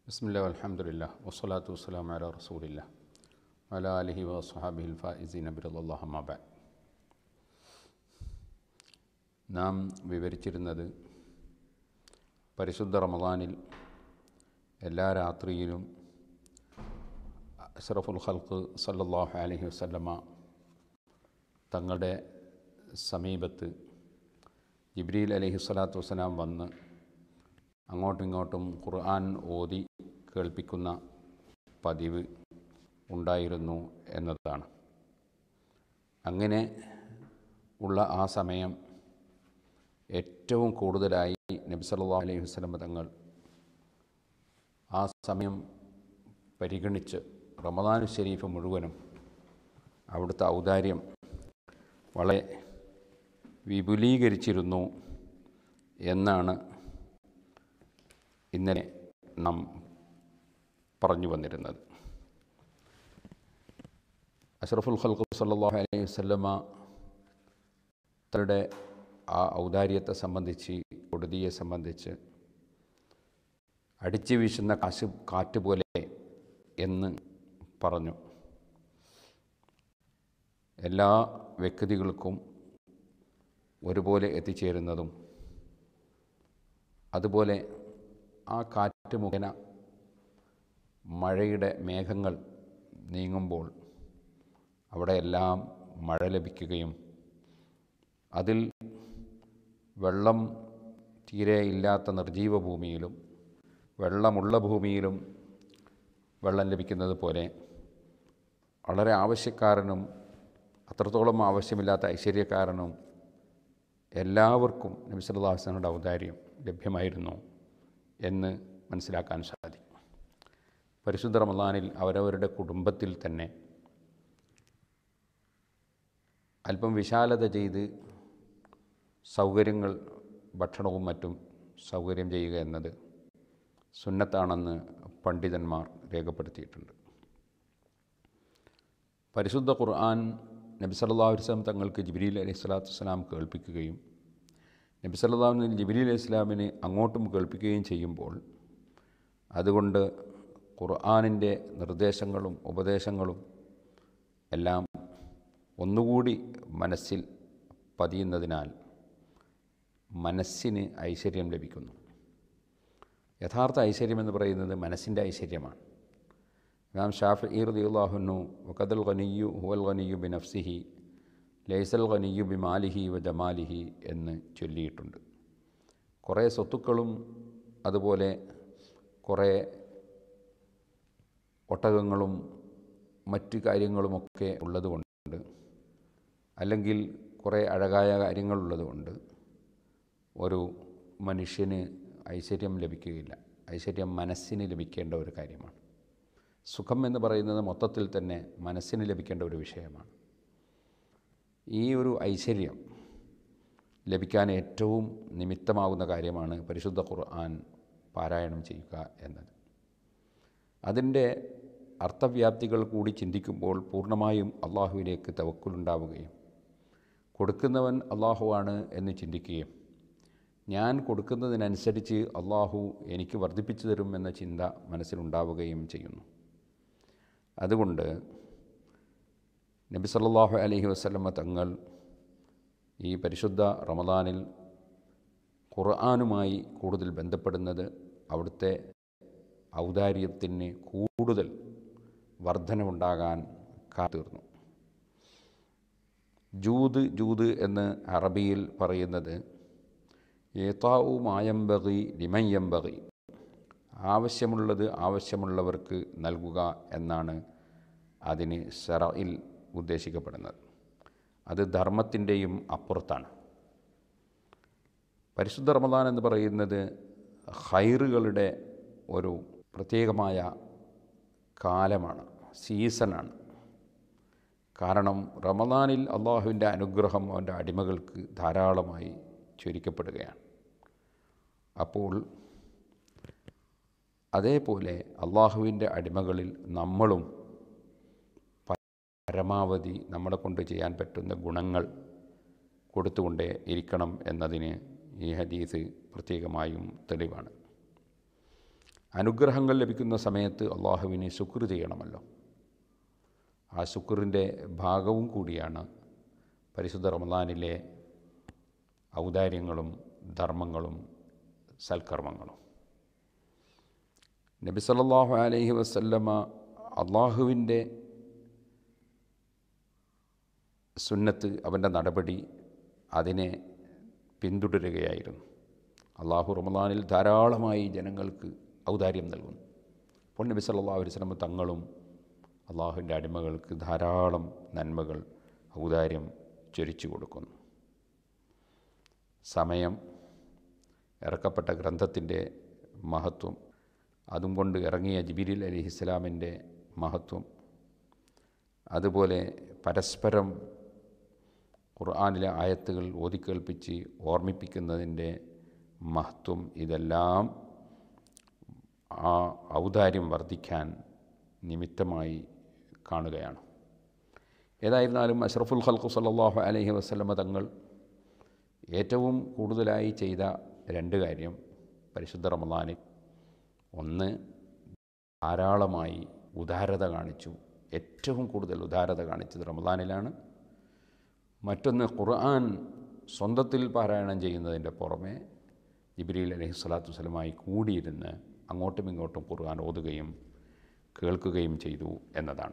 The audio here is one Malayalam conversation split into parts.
ബിസ്മില്ല അലഹമുല്ല വസ്സലാത്തു വസ്സലാം അല റസൂലില്ല അല അലഹി വസ്ഹാബിഹിൽ ഫായിസീൻ അബിറല്ലാഹമാബ നാം വിവരിച്ചിരുന്നത് പരിശുദ്ധ റമദാനിൽ എല്ലാ രാത്രിയിലും അഷ്റഫുൽ ഖൽക്ക് സല്ലല്ലാഹു അലൈഹി വസല്ലമ തങ്ങളുടെ സമീപത്ത് ജിബ്രീൽ അലൈഹി സ്വലാത്തു വസ്സലാം വന്ന് അങ്ങോട്ടും ഇങ്ങോട്ടും ഖുർആൻ ഓതി കേൾപ്പിക്കുന്ന പതിവ് ഉണ്ടായിരുന്നു എന്നതാണ് അങ്ങനെ ഉള്ള ആ സമയം ഏറ്റവും കൂടുതലായി നബി സല്ലല്ലാഹു അലൈഹി വസല്ലം തങ്ങൾ ആ സമയം പരിഗണിച്ച് റമദാനു ഷരീഫ് മുഴുവനും അവിടുത്തെ ഔദാര്യം വളരെ വിപുലീകരിച്ചിരുന്നു എന്നാണ് ഇന്നലെ നാം പറഞ്ഞു വന്നിരുന്നത് അഷ്റഫുൽ ഖൽഖ് സല്ലല്ലാഹു അലൈഹി വസല്ലമ തങ്ങളുടെ ആ ഔദാര്യത്തെ സംബന്ധിച്ച് കൊടുതിയെ സംബന്ധിച്ച് അടിച്ചു വീശുന്ന കാശ് കാറ്റ് പോലെ എന്ന് പറഞ്ഞു എല്ലാ വ്യക്തികൾക്കും ഒരുപോലെ എത്തിച്ചേരുന്നതും അതുപോലെ ആ കാറ്റ് മുഖേന മഴയുടെ മേഘങ്ങൾ നീങ്ങുമ്പോൾ അവിടെയെല്ലാം മഴ ലഭിക്കുകയും അതിൽ വെള്ളം തീരെ ഇല്ലാത്ത നിർജീവ ഭൂമിയിലും വെള്ളമുള്ള ഭൂമിയിലും വെള്ളം ലഭിക്കുന്നത് പോലെ വളരെ ആവശ്യക്കാരനും അത്രത്തോളം ആവശ്യമില്ലാത്ത ഐശ്വര്യക്കാരനും എല്ലാവർക്കും നബി സല്ലല്ലാഹു അലൈഹി വസല്ലമയുടെ ഔദാര്യം ലഭ്യമായിരുന്നു എന്ന് മനസ്സിലാക്കാൻ സാധിക്കും പരിശുദ്ധ റമദാനിൽ അവരവരുടെ കുടുംബത്തിൽ തന്നെ അല്പം വിശാലത ചെയ്ത് സൗകര്യങ്ങൾ ഭക്ഷണവും മറ്റും സൗകര്യം ചെയ്യുക എന്നത് സുന്നത്താണെന്ന് പണ്ഡിതന്മാർ രേഖപ്പെടുത്തിയിട്ടുണ്ട് പരിശുദ്ധ ഖുർആൻ നബി സല്ലല്ലാഹു അലൈഹി വസല്ലം തങ്ങൾക്ക് ജിബ്രീൽ അലൈഹി സ്വലാത്തു വസ്സലാം കേൾപ്പിക്കുകയും നബി സല്ലല്ലാഹു ജിബ്രീൽ അലൈഹി സ്വലാമിന് അങ്ങോട്ടും കേൾപ്പിക്കുകയും ചെയ്യുമ്പോൾ അതുകൊണ്ട് ഖുർആനിൻ്റെ നിർദ്ദേശങ്ങളും ഉപദേശങ്ങളും എല്ലാം ഒന്നുകൂടി മനസ്സിൽ പതിയുന്നതിനാൽ മനസ്സിന് ഐശ്വര്യം ലഭിക്കുന്നു യഥാർത്ഥ ഐശ്വര്യം എന്ന് പറയുന്നത് മനസ്സിൻ്റെ ഐശ്വര്യമാണ് ഇമാം ഷാഫി റദിയുള്ളാഹുനു വഖദൽ ഖനിയു ഹുവൽ ഖനിയു ബി നഫ്സിഹി ലൈസൽ ഖനിയു ബി മാലിഹി വ ജമാലിഹി എന്ന് ചൊല്ലിയിട്ടുണ്ട് കുറേ സ്വത്തുക്കളും അതുപോലെ കുറേ ഒട്ടകങ്ങളും മറ്റ് കാര്യങ്ങളുമൊക്കെ ഉള്ളതുകൊണ്ട് അല്ലെങ്കിൽ കുറേ അഴകായ കാര്യങ്ങളുള്ളതുകൊണ്ട് ഒരു മനുഷ്യന് ഐശ്വര്യം ലഭിക്കുകയില്ല ഐശ്വര്യം മനസ്സിന് ലഭിക്കേണ്ട ഒരു കാര്യമാണ് സുഖം എന്ന് പറയുന്നത് മൊത്തത്തിൽ തന്നെ മനസ്സിന് ലഭിക്കേണ്ട ഒരു വിഷയമാണ് ഈ ഒരു ഐശ്വര്യം ലഭിക്കാൻ ഏറ്റവും നിമിത്തമാകുന്ന കാര്യമാണ് പരിശുദ്ധ ഖുർആൻ പാരായണം ചെയ്യുക എന്നത് അതിൻ്റെ അർത്ഥവ്യാപ്തികൾ കൂടി ചിന്തിക്കുമ്പോൾ പൂർണ്ണമായും അള്ളാഹുവിലേക്ക് തവക്കുലുണ്ടാവുകയും കൊടുക്കുന്നവൻ അള്ളാഹുവാണ് എന്ന് ചിന്തിക്കുകയും ഞാൻ കൊടുക്കുന്നതിനനുസരിച്ച് അള്ളാഹു എനിക്ക് വർദ്ധിപ്പിച്ചു തരും എന്ന ചിന്ത മനസ്സിലുണ്ടാവുകയും ചെയ്യുന്നു അതുകൊണ്ട് നബി സല്ലല്ലാഹു അലൈഹി വസല്ലമ തങ്ങൾ ഈ പരിശുദ്ധ റമദാനിൽ ഖുർആാനുമായി കൂടുതൽ ബന്ധപ്പെടുന്നത് അവിടുത്തെ ഔദാര്യത്തിന് കൂടുതൽ വർധനവുണ്ടാകാൻ കാത്തീർന്നു ജൂത് ജൂത് എന്ന് അറബിയിൽ പറയുന്നത് ഏതാവു മായംബകി ലിമയ്യംബകി ആവശ്യമുള്ളത് ആവശ്യമുള്ളവർക്ക് നൽകുക എന്നാണ് അതിന് ഷറയിൽ ഉദ്ദേശിക്കപ്പെടുന്നത് അത് ധർമ്മത്തിൻ്റെയും അപ്പുറത്താണ് പരിശുദ്ധ റമദാൻ എന്ന് പറയുന്നത് ഹൈറുകളുടെ ഒരു പ്രത്യേകമായ കാലമാണ് സീസണാണ് കാരണം റമദാനിൽ അള്ളാഹുവിൻ്റെ അനുഗ്രഹം അവൻ്റെ അടിമകൾക്ക് ധാരാളമായി ചൊരിക്കപ്പെടുകയാണ് അപ്പോൾ അതേപോലെ അള്ളാഹുവിൻ്റെ അടിമകളിൽ നമ്മളും പരമാവധി നമ്മളെ കൊണ്ട് ചെയ്യാൻ പറ്റുന്ന ഗുണങ്ങൾ കൊടുത്തുകൊണ്ടേ ഇരിക്കണം എന്നതിന് ഈ ഹദീസ് പ്രത്യേകമായും തെളിവാണ് അനുഗ്രഹങ്ങൾ ലഭിക്കുന്ന സമയത്ത് അള്ളാഹുവിനെ ശുക്ർ ചെയ്യണമല്ലോ ആ ശുക്രിൻ്റെ ഭാഗവും കൂടിയാണ് പരിശുദ്ധ റമദാനിലെ ഔദാര്യങ്ങളും ധർമ്മങ്ങളും സൽക്കർമ്മങ്ങളും നബി സല്ലല്ലാഹു അലൈഹി വസല്ലമ അള്ളാഹുവിൻ്റെ സുന്നത്ത് അവൻ്റെ നടപടി അതിനെ പിന്തുടരുകയായിരുന്നു അള്ളാഹു റമദാനിൽ ധാരാളമായി ജനങ്ങൾക്ക് ഔദാര്യം നൽകുന്നു അപ്പോൾ നബി സല്ലല്ലാഹു അലൈഹി വസല്ലമ തങ്ങളും അള്ളാഹുവിൻ്റെ അടിമകൾക്ക് ധാരാളം നന്മകൾ ഔദാര്യം ചൊരിച്ചു കൊടുക്കുന്നു സമയം ഇറക്കപ്പെട്ട ഗ്രന്ഥത്തിൻ്റെ മഹത്വം അതും കൊണ്ട് ഇറങ്ങിയ ജിബിരിൽ അലിഹിസ്ലാമിൻ്റെ മഹത്വം അതുപോലെ പരസ്പരം ഖുർആാനിലെ ആയത്തുകൾ ഓതിക്കേൾപ്പിച്ച് ഓർമ്മിപ്പിക്കുന്നതിൻ്റെ മഹത്വം ഇതെല്ലാം ആ ഔദാര്യം വർദ്ധിക്കാൻ നിമിത്തമായി കാണുകയാണ് ഏതായിരുന്നാലും അഷ്റഫുൽ ഖൽഖു സല്ലാഹു അലൈഹി വസ്ലമ തങ്ങൾ ഏറ്റവും കൂടുതലായി ചെയ്ത രണ്ട് കാര്യം പരിശുദ്ധ റമദാനിൽ ഒന്ന് ധാരാളമായി ഉദാരത കാണിച്ചു ഏറ്റവും കൂടുതൽ ഉദാരത കാണിച്ചത് റമദാനിലാണ് മറ്റൊന്ന് ഖുർആൻ സ്വന്തത്തിൽ പാരായണം ചെയ്യുന്നതിൻ്റെ പുറമെ ജിബ്രീൽ അലൈഹി സ്വലാത്തു വസ്ലമായി കൂടിയിരുന്ന് അങ്ങോട്ടും ഇങ്ങോട്ടും ഖുർആൻ ഓതുകയും കേൾക്കുകയും ചെയ്തു എന്നതാണ്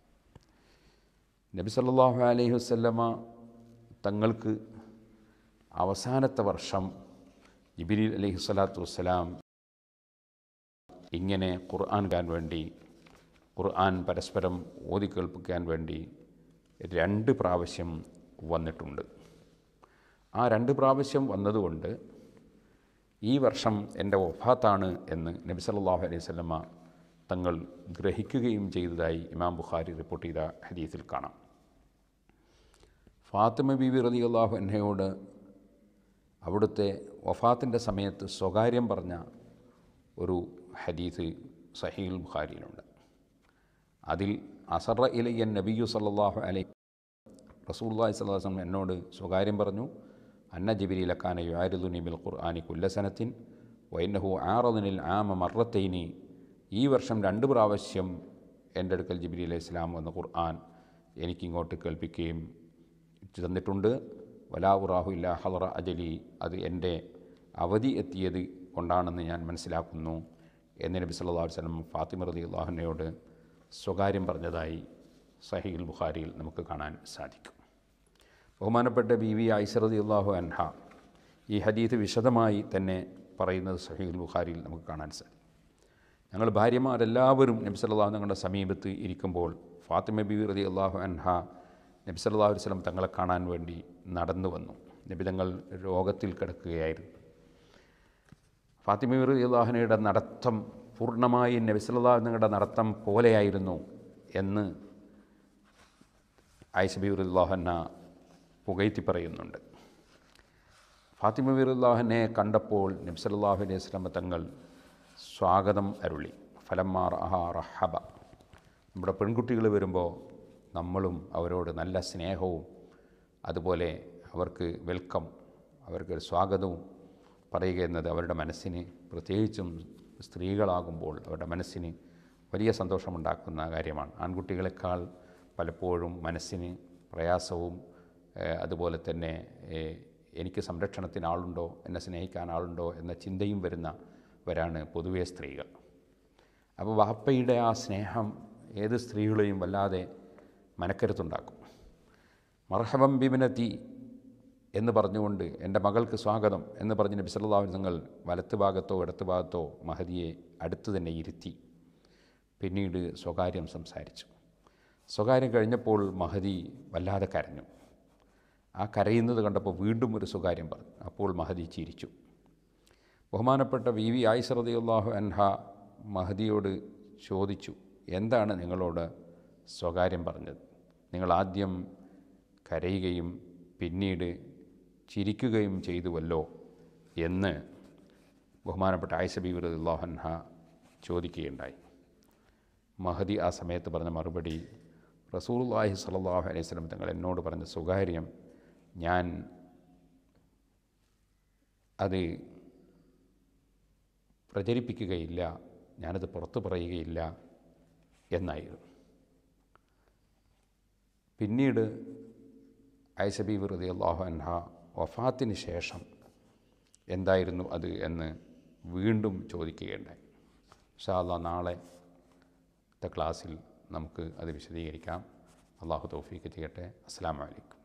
നബി സല്ലല്ലാഹു അലൈഹി വസല്ലമ തങ്ങൾക്ക് അവസാനത്തെ വർഷം ജിബിരിൽ അലൈഹി സ്വലാത്തു വസ്സലാം ഇങ്ങനെ ഖുർആൻ കാൻ വേണ്ടി ഖുർആൻ പരസ്പരം ഓതിക്കേൾപ്പിക്കാൻ വേണ്ടി രണ്ട് പ്രാവശ്യം വന്നിട്ടുണ്ട് ആ രണ്ട് പ്രാവശ്യം വന്നതുകൊണ്ട് ഈ വർഷം എൻ്റെ വഫാത്താണ് എന്ന് നബി സല്ലല്ലാഹു അലൈഹി വസല്ലമ തങ്ങൾ ഗ്രഹിക്കുകയും ചെയ്തതായി ഇമാം ബുഖാരി റിപ്പോർട്ട് ചെയ്ത ഹദീസിൽ കാണാം ഫാത്തിമ ബീവി റതി അള്ളാഹു എന്നെയോട് അവിടുത്തെ വഫാത്തിൻ്റെ സമയത്ത് സ്വകാര്യം പറഞ്ഞ ഒരു ഹദീസ് സഹീൽ ബുഖാരിയിലുണ്ട് അതിൽ അസറ ഇലയ്യൻ നബിയു സല്ലാഹു അലൈ റസൂല്ലാഹി സ്വലാസം എന്നോട് സ്വകാര്യം പറഞ്ഞു അന്ന ജിബിരിലക്കാന യുആരിദുനി ബിൽ ഖുർആാനി കുല്ലസനത്തിൻ വൈനഹു ആറദിനിൽ ആമ മറത്തൈനി ഈ വർഷം രണ്ട് പ്രാവശ്യം എൻ്റെ അടുക്കൽ ജിബിരി അലൈഹി ഇസ്ലാം എന്ന ഖുർആൻ എനിക്കിങ്ങോട്ട് കേൾപ്പിക്കുകയും തന്നിട്ടുണ്ട് വലാവുറാഹു ഇല്ല ഹലറ അജലി അത് എൻ്റെ അവധി എത്തിയത് കൊണ്ടാണെന്ന് ഞാൻ മനസ്സിലാക്കുന്നു എന്ന് നബി സല്ലല്ലാഹു അലൈഹി വസല്ലം ഫാത്തിമ റതി അള്ളാഹുനയോട് സ്വകാര്യം പറഞ്ഞതായി സഹീൽ ബുഖാരിയിൽ നമുക്ക് കാണാൻ സാധിക്കും ബഹുമാനപ്പെട്ട ബി വി ഐസറതി അള്ളാഹു അൻഹ ഈ ഹദീത്ത് വിശദമായി തന്നെ പറയുന്നത് സഹീൽ ബുഖാരിയിൽ നമുക്ക് കാണാൻ സാധിക്കും ഞങ്ങൾ ഭാര്യമാരെല്ലാവരും നബി സല്ലല്ലാഹു തങ്ങളുടെ സമീപത്ത് ഇരിക്കുമ്പോൾ ഫാത്തിമ ബി റതി അള്ളാഹു അൻഹ നബി സല്ലല്ലാഹു അലൈഹി വസല്ലം തങ്ങളെ കാണാൻ വേണ്ടി നടന്നു വന്നു നബി തങ്ങൾ രോഗത്തിൽ കിടക്കുകയായിരുന്നു ഫാത്തിമ ബി റതി അള്ളാഹുനയുടെ നടത്തം പൂർണ്ണമായി നബി സല്ലല്ലാഹു തങ്ങളുടെ നടത്തം പോലെയായിരുന്നു എന്ന് ആയിഷ ബി റതി അള്ളാഹുന പുകഴ്ത്തി പറയുന്നുണ്ട് ഫാത്തിമ ബി അള്ളാഹുനെ കണ്ടപ്പോൾ നബി സല്ലല്ലാഹു അലൈഹി വസല്ലം തങ്ങൾ സ്വാഗതം അരുളി ഫലമാർ അഹ റഹബ നമ്മുടെ പെൺകുട്ടികൾ വരുമ്പോൾ നമ്മളും അവരോട് നല്ല സ്നേഹവും അതുപോലെ അവർക്ക് വെൽക്കം അവർക്ക് സ്വാഗതവും പറയുക എന്നത് അവരുടെ മനസ്സിന് പ്രത്യേകിച്ചും സ്ത്രീകളാകുമ്പോൾ അവരുടെ മനസ്സിന് വലിയ സന്തോഷമുണ്ടാക്കുന്ന കാര്യമാണ് ആൺകുട്ടികളെക്കാൾ പലപ്പോഴും മനസ്സിന് പ്രയാസവും അതുപോലെ തന്നെ എനിക്ക് സംരക്ഷണത്തിന് ആളുണ്ടോ എന്നെ സ്നേഹിക്കാൻ ആളുണ്ടോ എന്ന ചിന്തയും വരുന്നവരാണ് പൊതുവെ സ്ത്രീകൾ അപ്പോൾ വാപ്പയുടെ ആ സ്നേഹം ഏത് സ്ത്രീകളെയും വല്ലാതെ മനക്കരുത്തുണ്ടാക്കും മർഹബം ബിബിനത്തി എന്ന് പറഞ്ഞുകൊണ്ട് എൻ്റെ മകൾക്ക് സ്വാഗതം എന്ന് പറഞ്ഞ് നബി സല്ലല്ലാഹു അലൈഹി തങ്ങൾ വലത്ത് ഭാഗത്തോ ഇടത്ത് ഭാഗത്തോ മഹദിയെ അടുത്ത് തന്നെ ഇരുത്തി പിന്നീട് സ്വകാര്യം സംസാരിച്ചു സ്വകാര്യം കഴിഞ്ഞപ്പോൾ മഹദി വല്ലാതെ കരഞ്ഞു ആ കരയുന്നത് കണ്ടപ്പോൾ വീണ്ടും ഒരു സ്വകാര്യം പറഞ്ഞു അപ്പോൾ മഹദി ചിരിച്ചു ബഹുമാനപ്പെട്ട വി വി ആയിസറദിയുള്ളാഹു അൻഹ മഹദിയോട് ചോദിച്ചു എന്താണ് നിങ്ങളോട് സ്വകാര്യം പറഞ്ഞത് നിങ്ങൾ ആദ്യം കരയുകയും പിന്നീട് ചിരിക്കുകയും ചെയ്തുവല്ലോ എന്ന് ബഹുമാനപ്പെട്ട ആയിഷ ബി റദിയുള്ളാഹൻഹ ചോദിക്കുകയുണ്ടായി മഹദി ആ സമയത്ത് പറഞ്ഞ മറുപടി റസൂലുള്ളാഹി സ്വല്ലല്ലാഹു അലൈഹി വസല്ലം തങ്ങൾ എന്നോട് പറഞ്ഞ സ്വകാര്യം ഞാൻ അത് പ്രചരിപ്പിക്കുകയില്ല ഞാനത് പുറത്തു പറയുകയില്ല എന്നായിരുന്നു പിന്നീട് ഐസബി വെറുതെ അള്ളാഹു അൻഹ വഫാത്തിന് ശേഷം എന്തായിരുന്നു അത് എന്ന് വീണ്ടും ചോദിക്കുകയുണ്ടായി പക്ഷേ അല്ല നാളത്തെ ക്ലാസ്സിൽ നമുക്ക് അത് വിശദീകരിക്കാം അള്ളാഹു തൗഫീക്ക് ചെയ്യട്ടെ അസ്സാം വലൈക്കും